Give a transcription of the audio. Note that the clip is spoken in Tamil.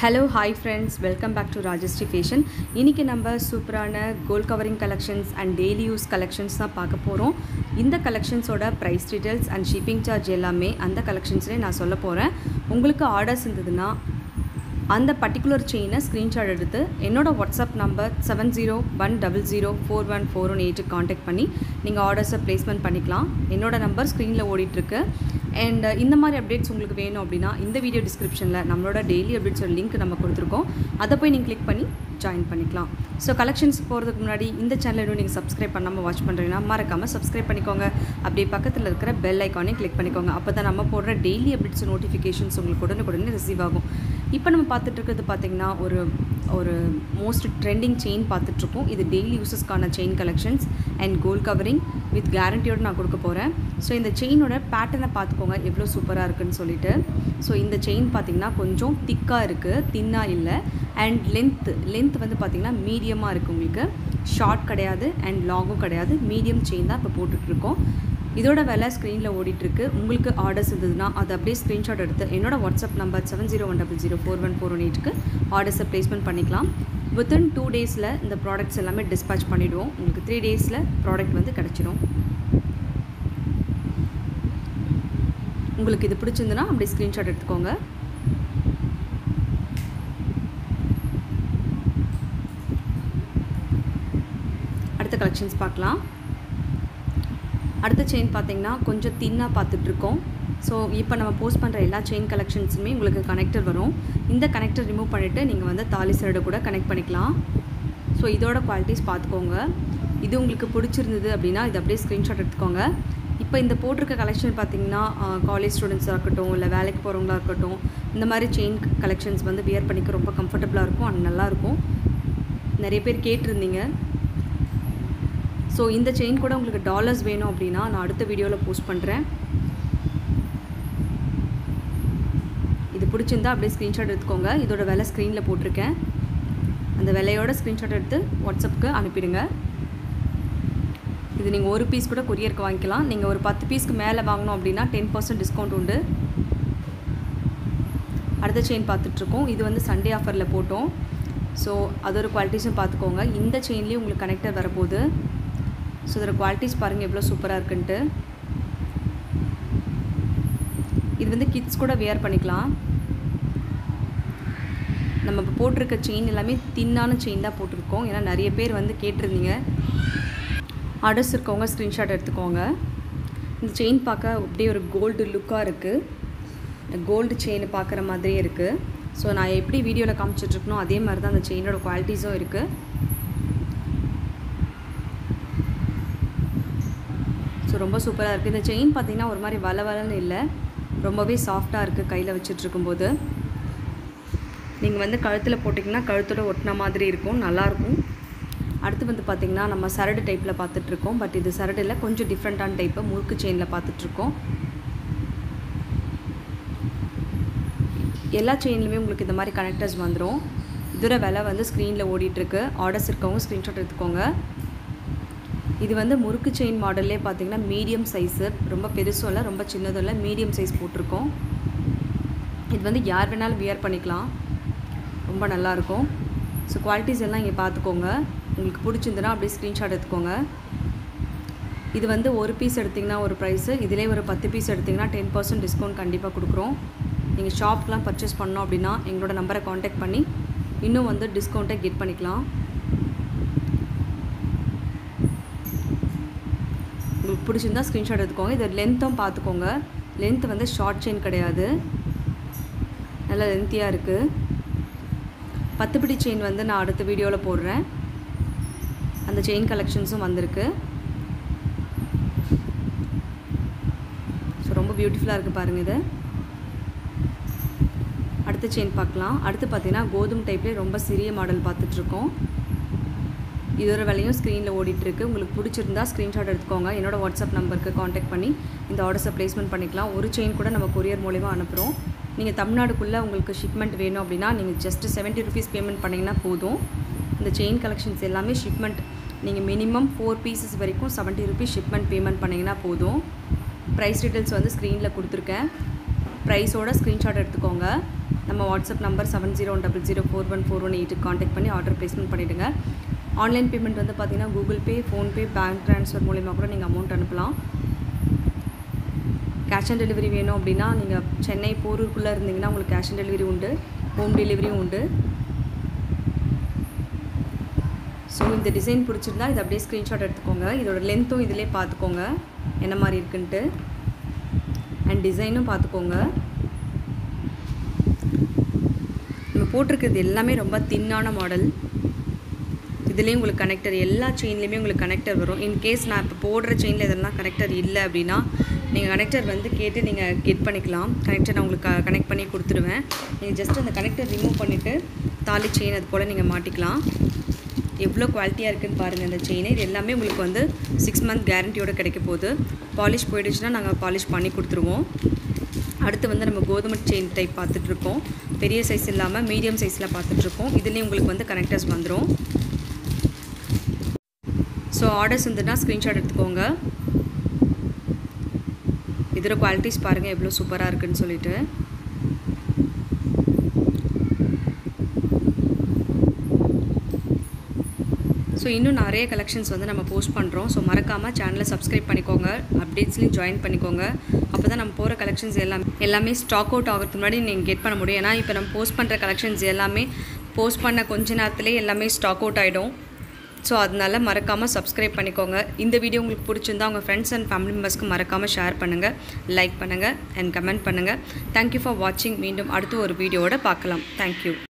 hello hi friends welcome back to Rajashree fashion இன்றைக்கி நம்ம சூப்பரான gold covering collections and daily use collections தான் பார்க்க போகிறோம் இந்த கலெக்ஷன்ஸோட price details and shipping charge எல்லாமே அந்த கலெக்ஷன்ஸ்லேயே நான் சொல்ல போகிறேன் உங்களுக்கு ஆர்டர்ஸ் இருந்ததுன்னா அந்த பர்டிகுலர் செயினை ஸ்க்ரீன்ஷாட் எடுத்து என்னோட WhatsApp number seven zero one double zero four one four one எயிட்டுக்கு காண்டாக்ட் பண்ணி நீங்கள் ஆர்டர்ஸை ப்ளேஸ்மெண்ட் பண்ணிக்கலாம் என்னோட நம்பர் ஸ்க்ரீனில் ஓடிட்டுருக்கு அண்ட் இந்த மாதிரி அப்டேட்ஸ் உங்களுக்கு வேணும் அப்படின்னா இந்த வீடியோ டிஸ்கிரிப்ஷனில் நம்மளோட டெய்லி அப்டேட்ஸோட லிங்க் நம்ம கொடுத்துருக்கோம் அதை போய் நீங்கள் கிளிக் பண்ணி ஜாயின் பண்ணிக்கலாம் ஸோ கலெக்ஷன்ஸ் போகிறதுக்கு முன்னாடி இந்த சேனல் இன்னும் நீங்கள் சப்ஸ்கிரைப் பண்ணாமல் வாட்ச் பண்ணுறீங்கன்னா மறக்காமல் சப்ஸ்கிரைப் பண்ணிக்கோங்க அப்படியே பக்கத்தில் இருக்கிற பெல் ஐக்கானே கிளிக் பண்ணிக்கோங்க அப்போ தான் நம்ம போடுற டெய்லி அப்டேட்ஸ் நோட்டிஃபிகேஷன்ஸ் உங்களுக்கு உடனுக்குடனே ரிசீவ் ஆகும் இப்போ நம்ம பார்த்துட்டு இருக்கிறது பார்த்திங்கன்னா ஒரு ஒரு மோஸ்ட் ட்ரெண்டிங் செயின் பார்த்துட்ருக்கோம் இது டெய்லி யூசஸ்க்கான chain collections and gold covering with கேரண்டியோடு நான் கொடுக்க போகிறேன் ஸோ இந்த செயினோட பேட்டர்னை பார்த்துக்கோங்க எவ்வளோ சூப்பராக இருக்குன்னு சொல்லிட்டு ஸோ இந்த செயின் பார்த்திங்கன்னா கொஞ்சம் திக்காக இருக்குது தின்னாக இல்லை அண்ட் லென்த் லென்த் வந்து பார்த்திங்கன்னா மீடியமாக இருக்குது உங்களுக்கு ஷார்ட் கிடையாது அண்ட் லாங்கும் கிடையாது மீடியம் செயின் தான் இப்போ போட்டுட்ருக்கோம் இதோட விலை ஸ்க்ரீனில் ஓடிட்டுருக்கு உங்களுக்கு ஆர்டர்ஸ் இருந்ததுன்னா அதை அப்படியே ஸ்க்ரீன்ஷாட் எடுத்து என்னோட WhatsApp number seven zero one double zero four one four one எயிட்டுக்கு ஆர்டர்ஸை ப்ளேஸ்மெண்ட் பண்ணிக்கலாம் வித்தின் டூ டேஸில் இந்த ப்ராடக்ட்ஸ் எல்லாமே டிஸ்பேச் பண்ணிவிடுவோம் உங்களுக்கு த்ரீ டேஸில் ப்ராடக்ட் வந்து கிடச்சிடும் உங்களுக்கு இது பிடிச்சிருந்துன்னா அப்படி ஸ்க்ரீன்ஷாட் எடுத்துக்கோங்க அடுத்த கலெக்ஷன்ஸ் பார்க்கலாம் அடுத்த செயின் பார்த்தீங்கன்னா கொஞ்சம் தின்னாக பார்த்துட்ருக்கோம் ஸோ இப்போ நம்ம போஸ்ட் பண்ணுற எல்லா செயின் கலெக்ஷன்ஸுமே உங்களுக்கு கனெக்டர் வரும் இந்த கனெக்டர் ரிமூவ் பண்ணிவிட்டு நீங்கள் வந்து தாலி சரடு கூட கனெக்ட் பண்ணிக்கலாம் ஸோ இதோட குவாலிட்டிஸ் பார்த்துக்கோங்க இது உங்களுக்கு பிடிச்சிருந்தது அப்படின்னா இது அப்படியே ஸ்க்ரீன்ஷாட் எடுத்துக்கோங்க இப்போ இந்த போட்டிருக்க கலெக்ஷன் பார்த்தீங்கன்னா காலேஜ் ஸ்டூடெண்ட்ஸாக இருக்கட்டும் இல்லை வேலைக்கு போகிறவங்களா இருக்கட்டும் இந்த மாதிரி செயின் கலெக்ஷன்ஸ் வந்து வியர் பண்ணிக்க ரொம்ப கம்ஃபர்டபுளாக இருக்கும் அண்ட் நல்லாயிருக்கும் நிறைய பேர் கேட்டிருந்தீங்க ஸோ இந்த செயின் கூட உங்களுக்கு டாலர்ஸ் வேணும் அப்படின்னா நான் அடுத்த வீடியோவில் போஸ்ட் பண்ணுறேன் இது பிடிச்சிருந்தா அப்படியே ஸ்க்ரீன்ஷாட் எடுத்துக்கோங்க இதோட விலை ஸ்க்ரீனில் போட்டிருக்கேன் அந்த விலையோட ஸ்க்ரீன்ஷாட் எடுத்து வாட்ஸ்அப்புக்கு அனுப்பிடுங்க இது நீங்கள் ஒரு பீஸ் கூட கொரியருக்கு வாங்கிக்கலாம் நீங்கள் ஒரு பத்து பீஸ்க்கு மேலே வாங்கினோம் அப்படின்னா டென் பர்சன்ட் டிஸ்கவுண்ட் உண்டு அடுத்த செயின் பார்த்துட்ருக்கோம் இது வந்து சண்டே ஆஃபரில் போட்டோம் ஸோ அதோட குவாலிட்டிஸும் பார்த்துக்கோங்க இந்த செயின்லேயும் உங்களுக்கு கனெக்டர் வரப்போகுது ஸோ இதோட குவாலிட்டிஸ் பாருங்கள் எவ்வளோ சூப்பராக இருக்குன்ட்டு இது வந்து கிட்ஸ் கூட வியர் பண்ணிக்கலாம் நம்ம இப்போ போட்டிருக்க செயின் எல்லாமே தின்னான செயின் தான் போட்டிருக்கோம் ஏன்னா நிறைய பேர் வந்து கேட்டிருந்தீங்க ஆர்டர்ஸ் இருக்கவங்க ஸ்க்ரீன்ஷாட் எடுத்துக்கோங்க இந்த செயின் பார்க்க அப்படியே ஒரு கோல்டு லுக்காக இருக்குது கோல்டு செயின் பார்க்குற மாதிரியே இருக்குது ஸோ நான் எப்படி வீடியோவில் காமிச்சிட்ருக்கனோ அதே மாதிரி தான் அந்த செயினோட குவாலிட்டிஸும் இருக்குது ஸோ ரொம்ப சூப்பராக இருக்குது இந்த செயின் பார்த்திங்கன்னா ஒரு மாதிரி வள வளன்னு இல்லை ரொம்பவே சாஃப்டாக இருக்குது கையில் வச்சிட்ருக்கும்போது நீங்கள் வந்து கழுத்தில் போட்டிங்கன்னா கழுத்தோட ஒட்டின மாதிரி இருக்கும் நல்லாயிருக்கும் அடுத்து வந்து பார்த்திங்கன்னா நம்ம சரடு டைப்பில் பார்த்துட்ருக்கோம் பட் இது சரடில் கொஞ்சம் டிஃப்ரெண்ட்டான டைப்பு முறுக்கு செயினில் பார்த்துட்ருக்கோம் எல்லா செயின்லையுமே உங்களுக்கு இந்த மாதிரி கனெக்டர்ஸ் வந்துடும் இதோட விலை வந்து ஸ்க்ரீனில் ஓடிட்டுருக்கு ஆர்டர்ஸ் இருக்கவங்க ஸ்க்ரீன்ஷாட் எடுத்துக்கோங்க இது வந்து முறுக்கு செயின் மாடல்லே பார்த்தீங்கன்னா மீடியம் சைஸு ரொம்ப பெருசும் இல்லை ரொம்ப சின்னதும் இல்லை மீடியம் சைஸ் போட்டிருக்கோம் இது வந்து யார் வேணாலும் வியர் பண்ணிக்கலாம் ரொம்ப நல்லாயிருக்கும் ஸோ குவாலிட்டிஸ் எல்லாம் இங்கே பார்த்துக்கோங்க உங்களுக்கு பிடிச்சிருந்துன்னா அப்படியே ஸ்க்ரீன்ஷாட் எடுத்துக்கோங்க இது வந்து ஒரு பீஸ் எடுத்திங்கன்னா ஒரு ப்ரைஸு இதிலே ஒரு பத்து பீஸ் எடுத்திங்கன்னா டென் பர்சன்ட் டிஸ்கவுண்ட் கண்டிப்பாக கொடுக்குறோம் நீங்கள் ஷாப்லாம் பர்ச்சேஸ் பண்ணோம் அப்படின்னா எங்களோட நம்பரை காண்டாக்ட் பண்ணி இன்னும் வந்து டிஸ்கவுண்ட்டை கெட் பண்ணிக்கலாம் உங்களுக்கு பிடிச்சிருந்தா ஸ்க்ரீன்ஷாட் எடுத்துக்கோங்க இது லென்த்தும் பார்த்துக்கோங்க லென்த் வந்து ஷார்ட் செயின் கிடையாது நல்லா லென்த்தியாக இருக்குது பத்துப்பிடி செயின் வந்து நான் அடுத்த வீடியோவில் போடுறேன் அந்த செயின் கலெக்ஷன்ஸும் வந்திருக்கு ஸோ ரொம்ப பியூட்டிஃபுல்லாக இருக்குது பாருங்கள் இது அடுத்த செயின் பார்க்கலாம் அடுத்து பார்த்தீங்கன்னா கோதுமை டைப்லேயே ரொம்ப சிறிய மாடல் பார்த்துட்ருக்கோம் இதோட விலையும் ஸ்க்ரீனில் ஓடிட்டுருக்கு உங்களுக்கு பிடிச்சிருந்தா ஸ்க்ரீன்ஷாட் எடுத்துக்கோங்க என்னோட வாட்ஸ்அப் நம்பருக்கு காண்டாக்ட் பண்ணி இந்த ஆர்டர்ஸை ப்ளேஸ்மெண்ட் பண்ணிக்கலாம் ஒரு செயின் கூட நம்ம கொரியர் மூலிமா அனுப்புகிறோம் நீங்கள் தமிழ்நாடுக்குள்ளே உங்களுக்கு ஷிப்மெண்ட் வேணும் அப்படின்னா நீங்கள் ஜஸ்ட்டு செவன்ட்டி ருபீஸ் பேமெண்ட் பண்ணிங்கன்னா போதும் இந்த செயின் கலெக்ஷன்ஸ் எல்லாமே ஷிப்மெண்ட் நீங்கள் மினிமம் ஃபோர் பீசஸ் வரைக்கும் செவன்ட்டி ருபீஸ் ஷிப்மெண்ட் பேமெண்ட் பண்ணிங்கன்னா போதும் ப்ரைஸ் டீட்டெயில்ஸ் வந்து ஸ்க்ரீனில் கொடுத்துருக்கேன் ப்ரைஸோட ஸ்க்ரீன்ஷாட் எடுத்துக்கோங்க நம்ம WhatsApp number seven zero double zero four one four one எயிட்டுக்கு காண்டாக்ட் பண்ணி ஆர்டர் ப்ளேஸ்மெண்ட் பண்ணிவிடுங்க ஆன்லைன் பேமெண்ட் வந்து பார்த்தீங்கன்னா Google Pay PhonePe bank transfer மூலிமா கூட நீங்கள் அமௌண்ட் அனுப்பலாம் கேஷ் ஆன் டெலிவரி வேணும் அப்படின்னா நீங்கள் சென்னை போரூருக்குள்ளே இருந்தீங்கன்னா உங்களுக்கு கேஷ் ஆன் டெலிவரி உண்டு ஹோம் டெலிவரியும் உண்டு ஸோ இந்த டிசைன் பிடிச்சிருந்தா இதை அப்படியே ஸ்க்ரீன்ஷாட் எடுத்துக்கோங்க இதோட லென்த்தும் இதிலே பார்த்துக்கோங்க என்ன மாதிரி இருக்குன்ட்டு அண்ட் டிசைனும் பார்த்துக்கோங்க நம்ம போட்டிருக்கிறது எல்லாமே ரொம்ப தின்னான மாடல் இதுலேயும் உங்களுக்கு கனெக்டர் எல்லா செயின்லேயுமே உங்களுக்கு கனெக்டர் வரும் இன்கேஸ் நான் இப்போ போடுற செயினில் எதனா கனெக்டர் இல்லை அப்படின்னா நீங்கள் கனெக்டர் வந்து கேட்டு நீங்கள் கெட் பண்ணிக்கலாம் கனெக்டர் நான் உங்களுக்கு கனெக்ட் பண்ணி கொடுத்துருவேன் நீங்கள் ஜஸ்ட் அந்த கனெக்டர் ரிமூவ் பண்ணிவிட்டு தாலி செயின் அது போல் நீங்கள் மாட்டிக்கலாம் எவ்வளோ குவாலிட்டியாக இருக்குதுன்னு பாருங்கள் இந்த செயின் இது எல்லாமே உங்களுக்கு வந்து சிக்ஸ் மந்த் கேரண்டியோடு கிடைக்க போகுது பாலிஷ் போயிடுச்சுன்னா நாங்கள் பாலிஷ் பண்ணி கொடுத்துருவோம் அடுத்து வந்து நம்ம கோதுமை செயின் டைப் பார்த்துட்ருக்கோம் பெரிய சைஸ் இல்லாமல் மீடியம் சைஸில் பார்த்துட்ருக்கோம் இதுலேயும் உங்களுக்கு வந்து கனெக்டர்ஸ் வந்துடும் ஸோ ஆர்டர்ஸ் இருந்துன்னா ஸ்க்ரீன்ஷாட் எடுத்துக்கோங்க இதோட குவாலிட்டிஸ் பாருங்கள் எவ்வளோ சூப்பராக இருக்குன்னு சொல்லிட்டு ஸோ இன்னும் நிறைய கலெக்ஷன்ஸ் வந்து நம்ம போஸ்ட் பண்ணுறோம் ஸோ மறக்காமல் சேனலை சப்ஸ்கிரைப் பண்ணிக்கோங்க அப்டேட்ஸ்லையும் ஜாயின் பண்ணிக்கோங்க அப்போ தான் நம்ம போகிற கலெக்ஷன்ஸ் எல்லாமே எல்லாமே ஸ்டாக் அவுட் ஆகிறதுக்கு முன்னாடி நீங்கள் கெட் பண்ண முடியும் ஏன்னா இப்போ நம்ம போஸ்ட் பண்ணுற கலெக்ஷன்ஸ் எல்லாமே போஸ்ட் பண்ண கொஞ்ச நேரத்துலேயே எல்லாமே ஸ்டாக் அவுட் ஆகிடும் ஸோ அதனால மறக்காமல் சப்ஸ்கிரைப் பண்ணிக்கோங்க இந்த வீடியோ உங்களுக்கு பிடிச்சிருந்தா உங்கள் ஃப்ரெண்ட்ஸ் அண்ட் ஃபேமிலி மெம்பர்ஸ்க்கு மறக்காமல் ஷேர் பண்ணுங்கள் லைக் பண்ணுங்கள் அண்ட் கமெண்ட் பண்ணுங்கள் தேங்க்யூ ஃபார் வாட்சிங் மீண்டும் அடுத்து ஒரு வீடியோவோட பார்க்கலாம் தேங்க்யூ